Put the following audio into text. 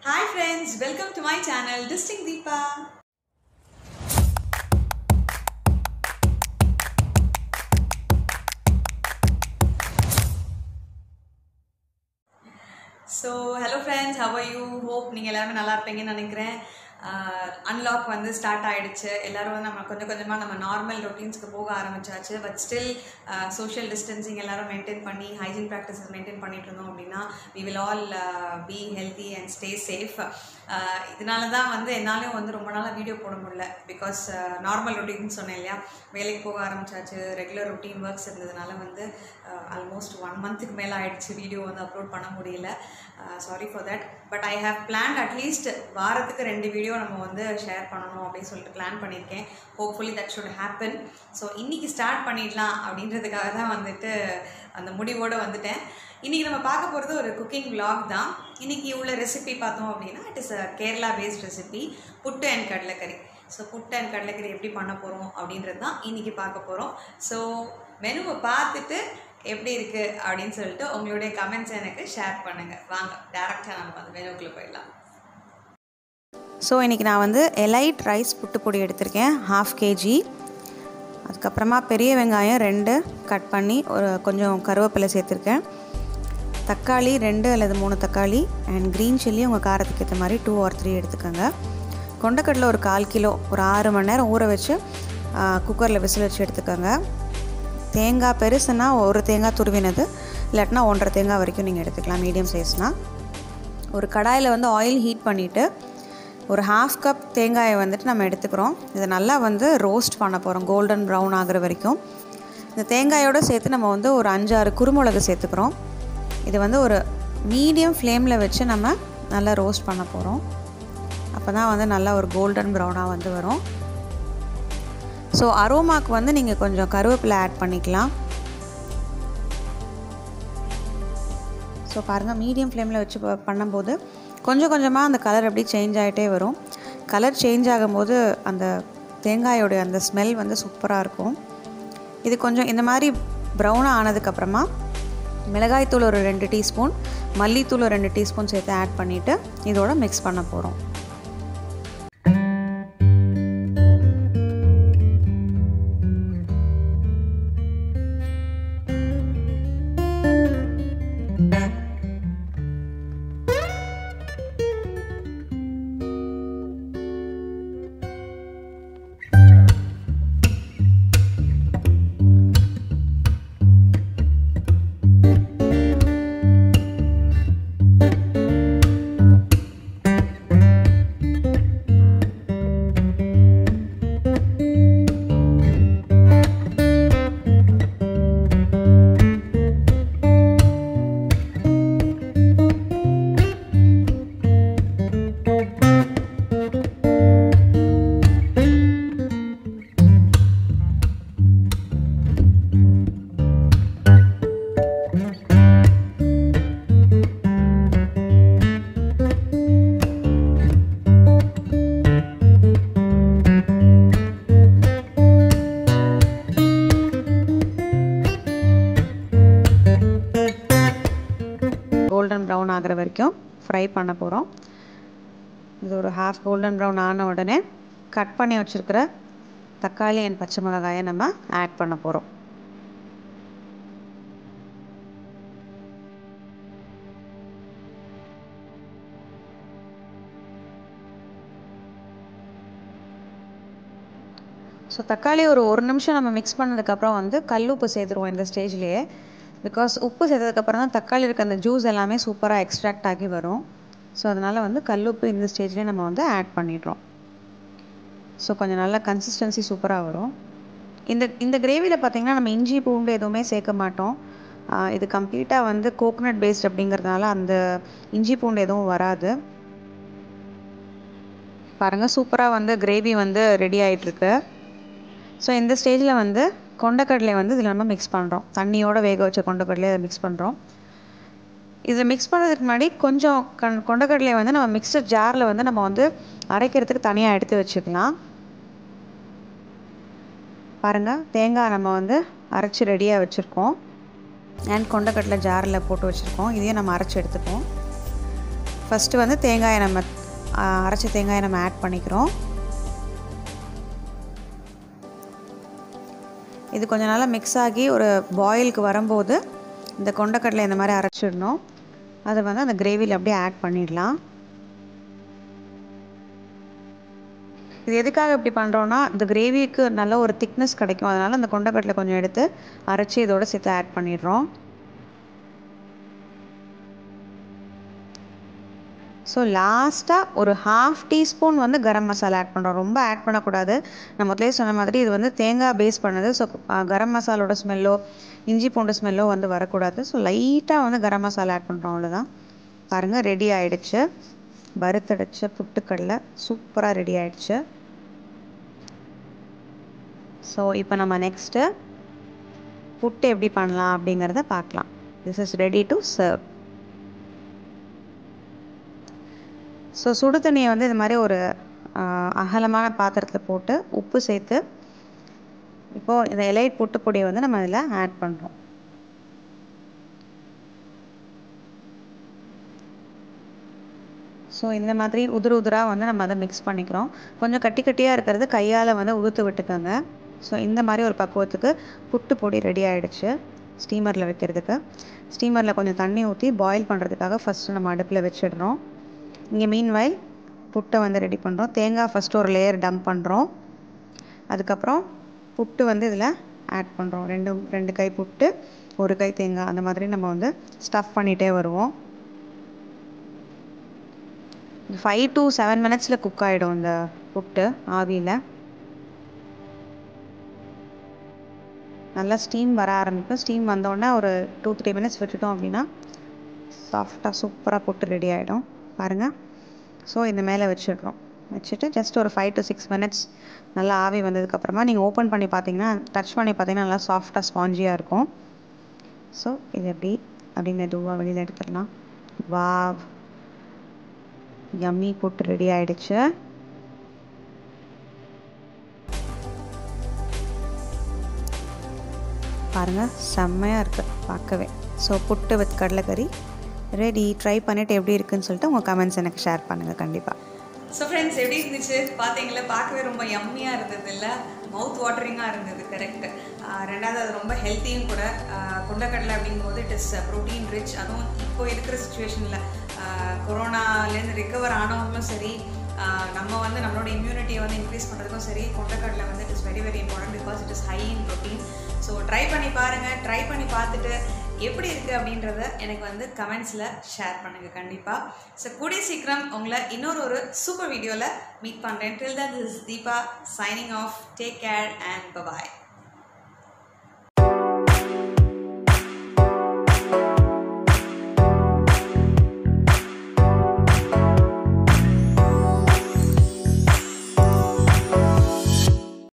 Hi friends, welcome to my channel Distinct Deepa. So hello friends how are you hope நீங்கள் எல்லாருமே நல்லா இருப்பீங்கன்னு நினைக்கிறேன் அன்லாக் வந்து ஸ்டார்ட் ஆயிடுச்சு எல்லாரும் வந்து நம்ம கொஞ்சம் கொஞ்சமாக நம்ம நார்மல் ரொட்டீன்ஸ்க்கு போக ஆரம்பிச்சாச்சு பட் ஸ்டில் சோஷியல் டிஸ்டன்சிங் எல்லாரும் மெயின்டைன் பண்ணி ஹைஜீன் ப்ராக்டிசஸ் மெயின்டைன் பண்ணிட்டு இருந்தோம் அப்படின்னா we will all be healthy and stay safe இதனால தான் வந்து என்னாலையும் வந்து ரொம்ப நாளாக வீடியோ போட முடியல பிகாஸ் நார்மல் ரொட்டீன் சொன்னேன் இல்லையா வேலைக்கு போக ஆரம்பிச்சாச்சு ரெகுலர் ரொட்டீன் ஒர்க்ஸ் இருந்ததுனால வந்து ஆல்மோஸ்ட் ஒன் மந்த்துக்கு மேலே ஆயிடுச்சு வீடியோ வந்து அப்லோட் பண்ண முடியல sorry for that but I have plan at least வாரத்துக்கு ரெண்டு வீடியோ நம்ம வந்து ஷேர் பண்ணணும் அப்படின்னு சொல்லிட்டு பிளான் பண்ணியிருக்கேன் hopefully that should happen so இன்றைக்கி ஸ்டார்ட் பண்ணிடலாம் அப்படின்றதுக்காக தான் வந்துட்டு அந்த முடிவோடு வந்துட்டேன் இன்றைக்கி நம்ம பார்க்க போகிறது ஒரு குக்கிங் vlog தான் இன்றைக்கி உள்ள ரெசிபி பார்த்தோம் அப்படின்னா it is a Kerala based recipe puttu and kadalaikari so puttu and கடலைக்கறி எப்படி பண்ண போகிறோம் அப்படின்றது தான் இன்றைக்கி பார்க்க போகிறோம் ஸோ மெனுவை பார்த்துட்டு எப்படி இருக்குது அப்படின்னு சொல்லிட்டு உங்களுடைய கமெண்ட்ஸ் எனக்கு ஷேர் பண்ணுங்கள் வாங்க டேரெக்டாக நம்ம அந்த மெனுக்குள்ளே போயிடலாம் ஸோ இன்றைக்கி நான் வந்து எலைட் ரைஸ் புட்டு பொடி எடுத்திருக்கேன் ஹாஃப் கேஜி அதுக்கப்புறமா பெரிய வெங்காயம் ரெண்டு கட் பண்ணி ஒரு கொஞ்சம் கருவேப்பிலை சேர்த்துருக்கேன் தக்காளி ரெண்டு அல்லது மூணு தக்காளி அண்ட் க்ரீன் சில்லி உங்கள் காரத்துக்கு ஏற்ற மாதிரி டூ ஆர் த்ரீ எடுத்துக்கோங்க கொண்டக்கடலை ஒரு கால் கிலோ ஒரு ஆறு மணி நேரம் ஊற வச்சு குக்கரில் விசில் வச்சு எடுத்துக்கோங்க தேங்காய் பெருசுனா ஒரு தேங்காய் துருவினது இல்லாட்டினா ஒன்றரை தேங்காய் வரைக்கும் நீங்கள் எடுத்துக்கலாம் மீடியம் சைஸ்னால் ஒரு கடாயில் வந்து ஆயில் ஹீட் பண்ணிவிட்டு ஒரு ஹாஃப் கப் தேங்காயை வந்துட்டு நம்ம எடுத்துக்கிறோம் இதை நல்லா வந்து ரோஸ்ட் பண்ண போகிறோம் கோல்டன் ப்ரௌன் ஆகிற வரைக்கும் இந்த தேங்காயோடு சேர்த்து நம்ம வந்து ஒரு அஞ்சாறு குருமிளகு சேர்த்துக்கிறோம் இது வந்து ஒரு மீடியம் ஃப்ளேமில் வச்சு நம்ம நல்லா ரோஸ்ட் பண்ண போகிறோம் அப்போ தான் வந்து நல்லா ஒரு கோல்டன் ப்ரௌனாக வந்து வரும் ஸோ அரோமாக்கு வந்து நீங்கள் கொஞ்சம் கருவேப்பிலை ஆட் பண்ணிக்கலாம் ஸோ பாருங்கள் மீடியம் ஃப்ளேமில் வச்சு ப- பண்ணும்போது கொஞ்சம் கொஞ்சமாக அந்த கலர் அப்படியே சேஞ்ச் ஆகிட்டே வரும் கலர் சேஞ்ச் ஆகும்போது அந்த தேங்காயோடைய அந்த ஸ்மெல் வந்து சூப்பராக இருக்கும் இது கொஞ்சம் இந்த மாதிரி ப்ரௌனாக ஆனதுக்கப்புறமா மிளகாய்த்தூள் ஒரு ரெண்டு டீஸ்பூன் மல்லித்தூள் ஒரு ரெண்டு டீஸ்பூன் சேர்த்து ஆட் பண்ணிவிட்டு இதோட மிக்ஸ் பண்ண போகிறோம் கோல்டன் ப்ரௌன் ஆகிற வரைக்கும் ஃப்ரை பண்ண போகிறோம் இது ஒரு ஹாஃப் கோல்டன் ப்ரௌன் ஆன உடனே கட் பண்ணி வச்சுருக்கிற தக்காளி அண்ட் பச்சை மிளகாயை நம்ம ஆட் பண்ண போகிறோம் ஸோ தக்காளி ஒரு ஒரு நிமிஷம் நம்ம மிக்ஸ் பண்ணதுக்கப்புறம் வந்து கல் உப்பு சேர்த்துருவோம் இந்த ஸ்டேஜ்லேயே பிகாஸ் உப்பு சேர்த்ததுக்கப்புறம் தான் தக்காளி இருக்க அந்த ஜூஸ் எல்லாமே சூப்பராக எக்ஸ்ட்ராக்ட் ஆகி வரும் ஸோ அதனால் வந்து கல் உப்பு இந்த ஸ்டேஜ்லேயே நம்ம வந்து ஆட் பண்ணிடுறோம் ஸோ கொஞ்சம் நல்லா கன்சிஸ்டன்சி சூப்பராக வரும் இந்த இந்த கிரேவியில் பார்த்தீங்கன்னா நம்ம இஞ்சி பூண்டு எதுவுமே சேர்க்க மாட்டோம் ஆஹ் இது கம்ப்ளீட்டாக வந்து கோகனட் பேஸ்ட் அப்படிங்கிறதுனால அந்த இஞ்சி பூண்டு எதுவும் வராது பாருங்கள் சூப்பராக வந்து கிரேவி வந்து ரெடி ஆகிட்டுருக்கு ஸோ இந்த ஸ்டேஜில் வந்து கொண்டக்கடலை வந்து இதில் நம்ம மிக்ஸ் பண்ணுறோம் தண்ணியோட வேக வச்ச கொண்டக்கடலையை அதை மிக்ஸ் பண்ணுறோம் இதில் மிக்ஸ் பண்ணுறதுக்கு முன்னாடி கொஞ்சம் கண் கொண்டக்கடலையை வந்து நம்ம மிக்சர் ஜாரில் வந்து நம்ம வந்து அரைக்கிறதுக்கு தனியாக எடுத்து வச்சுக்கலாம் பாருங்கள் தேங்காய் நம்ம வந்து அரைச்சி ரெடியாக வச்சுருக்கோம் அண்ட் கொண்டக்கடலை ஜாரில் போட்டு வச்சுருக்கோம் இதையும் நம்ம அரைச்சி எடுத்துப்போம் ஃபஸ்ட்டு வந்து தேங்காயை நம்ம அரைச்ச தேங்காயை நம்ம ஆட் பண்ணிக்கிறோம் இது கொஞ்சம் நல்லா மிக்ஸ் ஆகி ஒரு பாயிலுக்கு வரும்போது இந்த கொண்டக்கடலை இந்த மாதிரி அரைச்சிடணும் அதை வந்து அந்த கிரேவியில் அப்படியே ஆட் பண்ணிடலாம் இது எதுக்காக இப்படி பண்ணுறோன்னா இந்த கிரேவிக்கு நல்ல ஒரு திக்னஸ் கிடைக்கும் அதனால் அந்த கொண்டக்கடலை கொஞ்சம் எடுத்து அரைச்சி இதோடு சேர்த்து ஆட் பண்ணிடுறோம் ஸோ லாஸ்ட்டாக ஒரு ஹாஃப் டீஸ்பூன் வந்து கரம் மசாலா ஆட் பண்ணுறோம் ரொம்ப ஆட் பண்ணக்கூடாது நான் முதலே சொன்ன மாதிரி இது வந்து தேங்காய் பேஸ் பண்ணது ஸோ கரம் மசாலோட ஸ்மெல்லோ இஞ்சி பூண்டு ஸ்மெல்லோ வந்து வரக்கூடாது ஸோ லைட்டாக வந்து கரம் மசாலா ஆட் பண்ணுறோம் அவ்வளோதான் பாருங்கள் ரெடி ஆகிடுச்சு வறுத்தடிச்ச புட்டுக்கடலை சூப்பராக ரெடி ஆகிடுச்சு ஸோ இப்போ நம்ம நெக்ஸ்ட்டு புட்டு எப்படி பண்ணலாம் அப்படிங்கிறத பார்க்கலாம் this is ready to serve so சுடு தண்ணியை வந்து இது மாதிரி ஒரு அகலமான பாத்திரத்தில் போட்டு உப்பு சேர்த்து இப்போது இந்த எலைட் புட்டு பொடியை வந்து நம்ம இதில் ஆட் பண்ணுறோம் ஸோ இந்த மாதிரி உதிர உதிராக வந்து நம்ம அதை மிக்ஸ் பண்ணிக்கிறோம் கொஞ்சம் கட்டி கட்டியாக இருக்கிறது கையால் வந்து உதுத்து விட்டுக்கோங்க ஸோ இந்த மாதிரி ஒரு பக்குவத்துக்கு புட்டு பொடி ரெடி ஆகிடுச்சு ஸ்டீமரில் வைக்கிறதுக்கு ஸ்டீமரில் கொஞ்சம் தண்ணி ஊற்றி பாயில் பண்ணுறதுக்காக ஃபஸ்ட்டு நம்ம அடுப்பில் வச்சிடுறோம் இங்கே மீன் வயல் புட்டை வந்து ரெடி பண்ணுறோம் தேங்காய் ஃபஸ்ட்டு ஒரு லேயர் டம்ப் பண்ணுறோம் அதுக்கப்புறம் புட்டு வந்து இதில் ஆட் பண்ணுறோம் ரெண்டு ரெண்டு கை புட்டு ஒரு கை தேங்காய் அந்த மாதிரி நம்ம வந்து ஸ்டஃப் பண்ணிகிட்டே வருவோம் ஃபைவ் டு செவன் மினிட்ஸில் குக் ஆகிடும் இந்த புட்டு ஆவியில் நல்லா ஸ்டீம் வர ஆரம்பிக்கும் ஸ்டீம் வந்தோடனே ஒரு டூ த்ரீ மினிட்ஸ் விட்டுட்டோம் அப்படின்னா சாஃப்டாக சூப்பராக புட்டு ரெடி ஆகிடும் பாருங்கள் ஸோ இந்த மேலே வச்சிடுறோம் வச்சுட்டு ஜஸ்ட் ஒரு ஃபைவ் டு சிக்ஸ் மினிட்ஸ் நல்லா ஆவி வந்ததுக்கப்புறமா நீங்கள் ஓப்பன் பண்ணி பார்த்தீங்கன்னா டச் பண்ணி பார்த்தீங்கன்னா நல்லா சாஃப்டாக ஸ்பாஞ்சியாக இருக்கும் ஸோ இது எப்படி அப்படி மெதுவாக வெளியில் எடுத்துடலாம் வா யம்மி புட்டு ரெடி ஆகிடுச்சு பாருங்கள் செம்மையாக இருக்குது பார்க்கவே so puttu with kadalaikari ready try பண்ணிவிட்டு எப்படி இருக்குன்னு சொல்லிட்டு உங்கள் கமெண்ட்ஸ் எனக்கு ஷேர் பண்ணுங்கள் கண்டிப்பாக ஸோ ஃப்ரெண்ட்ஸ் எப்படி இருந்துச்சு பார்த்தீங்களா பார்க்கவே ரொம்ப யம்மியாக இருந்தது இல்லை மவுத் வாட்டரிங்காக இருந்தது கரெக்ட் ரெண்டாவது அது ரொம்ப ஹெல்த்தியும் கூட கொண்டக்கடலை அப்படிங்கும்போது இட் இஸ் ப்ரோட்டீன் ரிச் அதுவும் இப்போ இருக்கிற சுச்சுவேஷனில் கொரோனாலேருந்து ரிக்கவர் ஆனவங்களும் சரி நம்ம வந்து நம்மளோட இம்யூனிட்டியை வந்து இன்க்ரீஸ் பண்ணுறதுக்கும் சரி கொண்டக்கடலை வந்து it is very very important because it is high in protein so try பண்ணி பாருங்கள் ட்ரை பண்ணி பார்த்துட்டு எப்படி இருக்குது அப்படின்றத எனக்கு வந்து கமெண்ட்ஸில் ஷேர் பண்ணுங்கள் கண்டிப்பாக ஸோ கூடிய சீக்கிரம் உங்களை இன்னொரு ஒரு சூப்பர் வீடியோவில் மீட் பண்ணுறேன் till then this Deepa signing off take care and bye bye